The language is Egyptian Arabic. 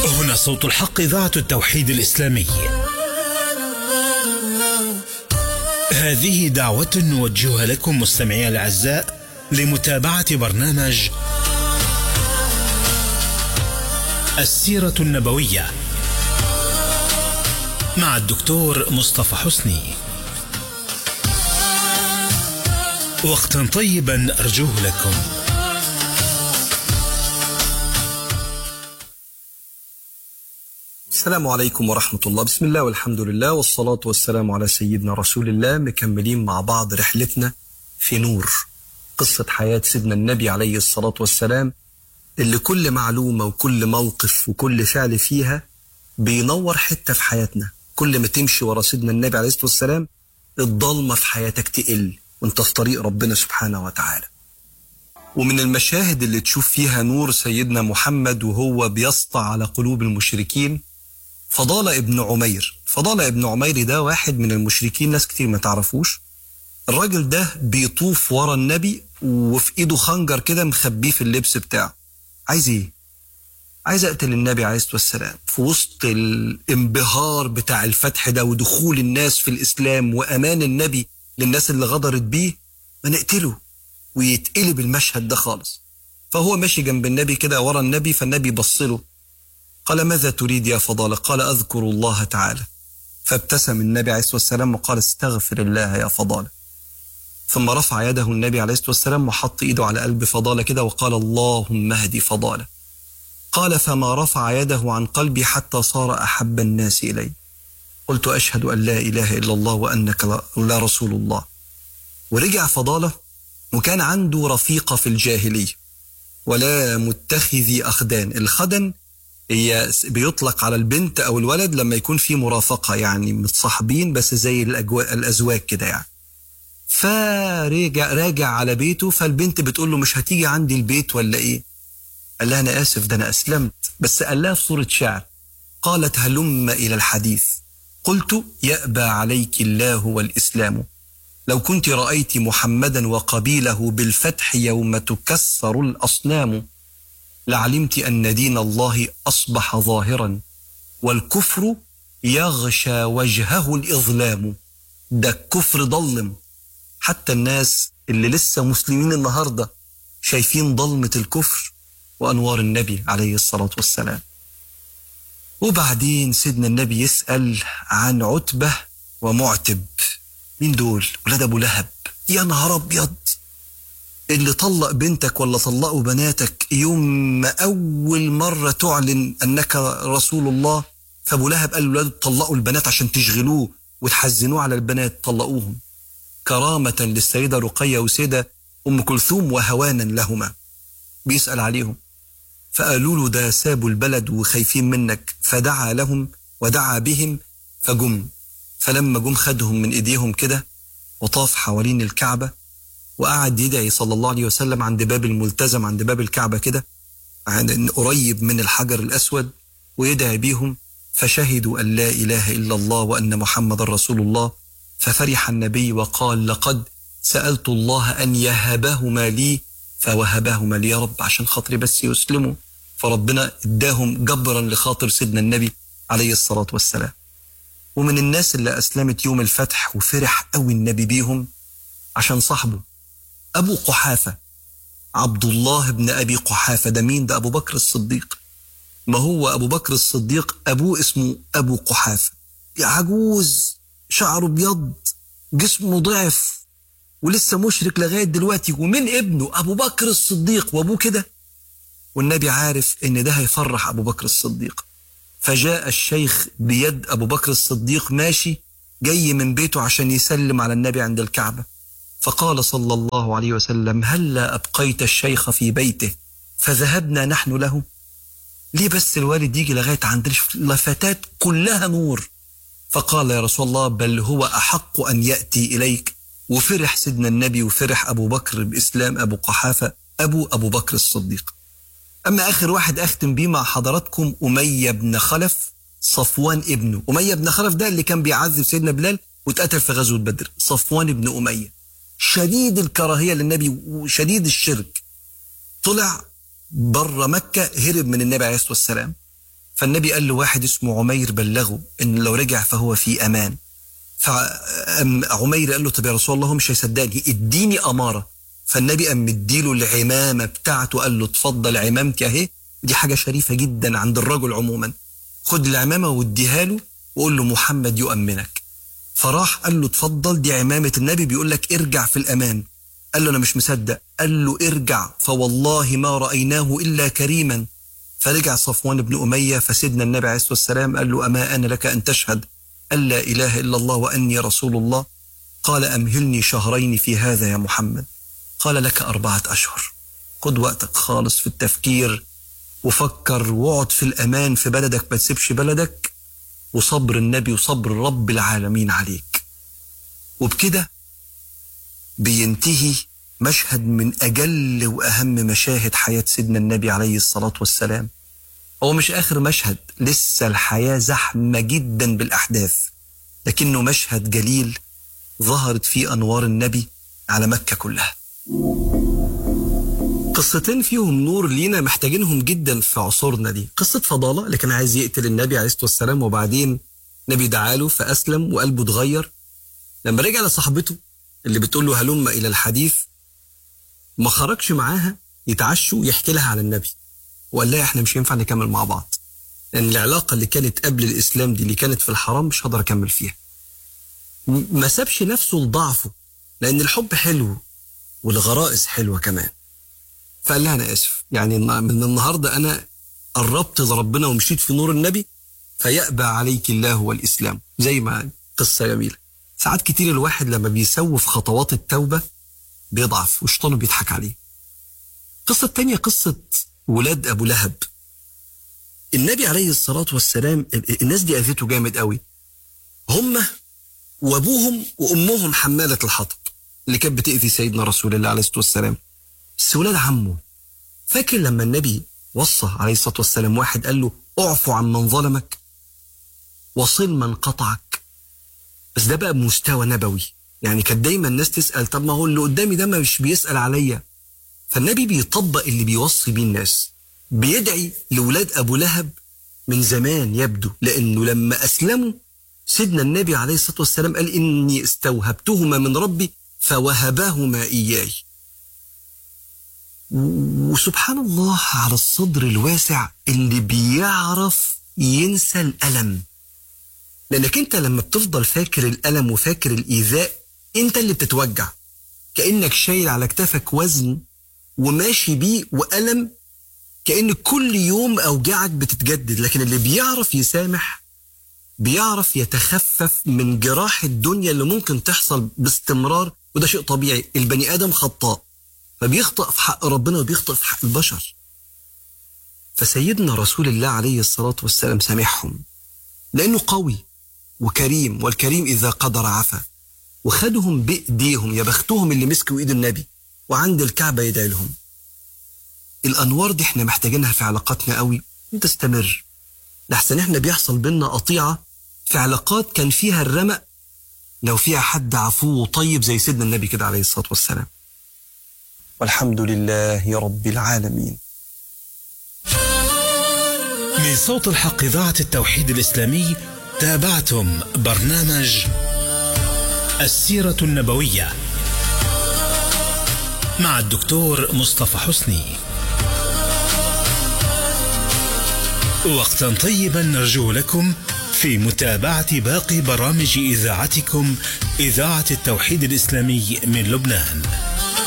هنا صوت الحق إذاعة التوحيد الإسلامي هذه دعوة نوجهها لكم مستمعي الأعزاء لمتابعة برنامج السيرة النبوية مع الدكتور مصطفى حسني وقتا طيبا أرجوه لكم السلام عليكم ورحمة الله بسم الله والحمد لله والصلاة والسلام على سيدنا رسول الله مكملين مع بعض رحلتنا في نور قصة حياة سيدنا النبي عليه الصلاة والسلام اللي كل معلومة وكل موقف وكل فعل فيها بينور حتة في حياتنا كل ما تمشي ورا سيدنا النبي عليه الصلاة والسلام الضلمة في حياتك تقل وانت في طريق ربنا سبحانه وتعالى ومن المشاهد اللي تشوف فيها نور سيدنا محمد وهو بيسطع على قلوب المشركين فضالة ابن عمير فضالة ابن عمير ده واحد من المشركين ناس كتير ما تعرفوش الراجل ده بيطوف ورا النبي وفي ايده خنجر كده مخبيه في اللبس بتاعه عايز ايه عايز اقتل النبي عليه الصلاه والسلام في وسط الانبهار بتاع الفتح ده ودخول الناس في الاسلام وامان النبي للناس اللي غدرت بيه ما نقتله ويتقلب المشهد ده خالص فهو ماشي جنب النبي كده ورا النبي فالنبي بص له قال ماذا تريد يا فضالة قال أذكر الله تعالى فابتسم النبي عليه الصلاة والسلام وقال استغفر الله يا فضالة ثم رفع يده النبي عليه الصلاة والسلام وحط إيده على قلب فضالة كده وقال اللهم اهدي فضالة قال فما رفع يده عن قلبي حتى صار أحب الناس إلي قلت أشهد أن لا إله إلا الله وأنك لا رسول الله ورجع فضالة وكان عنده رفيقة في الجاهلية ولا متخذي أخدان الخدن هي بيطلق على البنت او الولد لما يكون في مرافقه يعني متصاحبين بس زي الأجواء الازواج كده يعني فرجع راجع على بيته فالبنت بتقول له مش هتيجي عندي البيت ولا ايه قال لها انا اسف ده انا اسلمت بس قال لها في صوره شعر قالت هلم الى الحديث قلت يأبى عليك الله والإسلام لو كنت رأيت محمدا وقبيله بالفتح يوم تكسر الأصنام لعلمت أن دين الله أصبح ظاهرا والكفر يغشى وجهه الإظلام ده الكفر ضلم حتى الناس اللي لسه مسلمين النهاردة شايفين ضلمة الكفر وأنوار النبي عليه الصلاة والسلام وبعدين سيدنا النبي يسأل عن عتبة ومعتب مين دول ولاد أبو لهب يا نهار أبيض اللي طلق بنتك ولا طلقوا بناتك يوم ما أول مرة تعلن أنك رسول الله فأبو لهب قال له طلقوا البنات عشان تشغلوه وتحزنوه على البنات طلقوهم كرامة للسيدة رقية وسيدة أم كلثوم وهوانا لهما بيسأل عليهم فقالوا له ده سابوا البلد وخايفين منك فدعا لهم ودعا بهم فجم فلما جم خدهم من ايديهم كده وطاف حوالين الكعبه وقعد يدعي صلى الله عليه وسلم عند باب الملتزم عند باب الكعبة كده قريب من الحجر الأسود ويدعي بيهم فشهدوا أن لا إله إلا الله وأن محمد رسول الله ففرح النبي وقال لقد سألت الله أن يهبهما لي فوهبهما لي يا رب عشان خاطري بس يسلموا فربنا اداهم جبرا لخاطر سيدنا النبي عليه الصلاة والسلام ومن الناس اللي أسلمت يوم الفتح وفرح قوي النبي بيهم عشان صاحبه أبو قحافة عبد الله بن أبي قحافة ده مين ده أبو بكر الصديق ما هو أبو بكر الصديق أبوه اسمه أبو قحافة عجوز شعره ابيض جسمه ضعف ولسه مشرك لغاية دلوقتي ومن ابنه أبو بكر الصديق وأبوه كده والنبي عارف إن ده هيفرح أبو بكر الصديق فجاء الشيخ بيد أبو بكر الصديق ماشي جاي من بيته عشان يسلم على النبي عند الكعبة فقال صلى الله عليه وسلم هلا أبقيت الشيخ في بيته فذهبنا نحن له ليه بس الوالد يجي لغاية عند لفتات كلها نور فقال يا رسول الله بل هو أحق أن يأتي إليك وفرح سيدنا النبي وفرح أبو بكر بإسلام أبو قحافة أبو أبو بكر الصديق أما آخر واحد أختم بيه مع حضراتكم أمية بن خلف صفوان ابنه أمية بن خلف ده اللي كان بيعذب سيدنا بلال واتقتل في غزوة بدر صفوان بن أمية شديد الكراهية للنبي وشديد الشرك طلع بره مكة هرب من النبي عليه الصلاة والسلام فالنبي قال له واحد اسمه عمير بلغه ان لو رجع فهو في امان فعمير قال له طب يا رسول الله هو مش هيصدقني اديني اماره فالنبي قام مديله العمامه بتاعته قال له اتفضل عمامتي اهي دي حاجه شريفه جدا عند الرجل عموما خد العمامه واديها له وقول له محمد يؤمنك فراح قال له اتفضل دي عمامه النبي بيقول لك ارجع في الامان قال له انا مش مصدق قال له ارجع فوالله ما رايناه الا كريما فرجع صفوان بن اميه فسيدنا النبي عليه الصلاه والسلام قال له اما انا لك ان تشهد ان لا اله الا الله واني رسول الله قال امهلني شهرين في هذا يا محمد قال لك اربعه اشهر خد وقتك خالص في التفكير وفكر واقعد في الامان في بلدك ما تسيبش بلدك وصبر النبي وصبر رب العالمين عليك وبكده بينتهي مشهد من أجل وأهم مشاهد حياة سيدنا النبي عليه الصلاة والسلام هو مش آخر مشهد لسه الحياة زحمة جدا بالأحداث لكنه مشهد جليل ظهرت فيه أنوار النبي على مكة كلها قصتين فيهم نور لينا محتاجينهم جدا في عصورنا دي قصة فضالة اللي كان عايز يقتل النبي عليه الصلاة والسلام وبعدين النبي دعاله فأسلم وقلبه اتغير لما رجع لصاحبته اللي بتقول له هلم إلى الحديث ما خرجش معاها يتعشوا يحكي لها على النبي وقال لها احنا مش ينفع نكمل مع بعض لأن العلاقة اللي كانت قبل الإسلام دي اللي كانت في الحرام مش هقدر أكمل فيها ما سابش نفسه لضعفه لأن الحب حلو والغرائز حلوة كمان فقال لها انا اسف يعني من النهارده انا قربت لربنا ومشيت في نور النبي فيأبى عليك الله والاسلام زي ما قصه جميله ساعات كتير الواحد لما بيسوف خطوات التوبه بيضعف وشيطانه بيضحك عليه القصه الثانيه قصه ولاد ابو لهب النبي عليه الصلاه والسلام الناس دي اذيته جامد قوي هم وابوهم وامهم حماله الحطب اللي كانت بتاذي سيدنا رسول الله عليه الصلاه والسلام بس ولاد عمه فاكر لما النبي وصى عليه الصلاه والسلام واحد قال له اعفو عن من ظلمك وصل من قطعك بس ده بقى بمستوى نبوي يعني كانت دايما الناس تسال طب ما هو اللي قدامي ده مش بيسال عليا فالنبي بيطبق اللي بيوصي بيه الناس بيدعي لولاد ابو لهب من زمان يبدو لانه لما اسلموا سيدنا النبي عليه الصلاه والسلام قال اني استوهبتهما من ربي فوهباهما اياي وسبحان الله على الصدر الواسع اللي بيعرف ينسى الألم لأنك أنت لما بتفضل فاكر الألم وفاكر الإيذاء أنت اللي بتتوجع كأنك شايل على كتافك وزن وماشي بيه وألم كأن كل يوم أوجاعك بتتجدد لكن اللي بيعرف يسامح بيعرف يتخفف من جراح الدنيا اللي ممكن تحصل باستمرار وده شيء طبيعي البني آدم خطاء فبيخطئ في حق ربنا وبيخطئ في حق البشر فسيدنا رسول الله عليه الصلاة والسلام سامحهم لأنه قوي وكريم والكريم إذا قدر عفا وخدهم بإيديهم يا بختهم اللي مسكوا إيد النبي وعند الكعبة يدعي لهم الأنوار دي احنا محتاجينها في علاقاتنا قوي تستمر لحسن احنا بيحصل بينا قطيعة في علاقات كان فيها الرمق لو فيها حد عفو وطيب زي سيدنا النبي كده عليه الصلاة والسلام والحمد لله رب العالمين من صوت الحق إذاعة التوحيد الإسلامي تابعتم برنامج السيرة النبوية مع الدكتور مصطفى حسني وقتا طيبا نرجو لكم في متابعة باقي برامج إذاعتكم إذاعة التوحيد الإسلامي من لبنان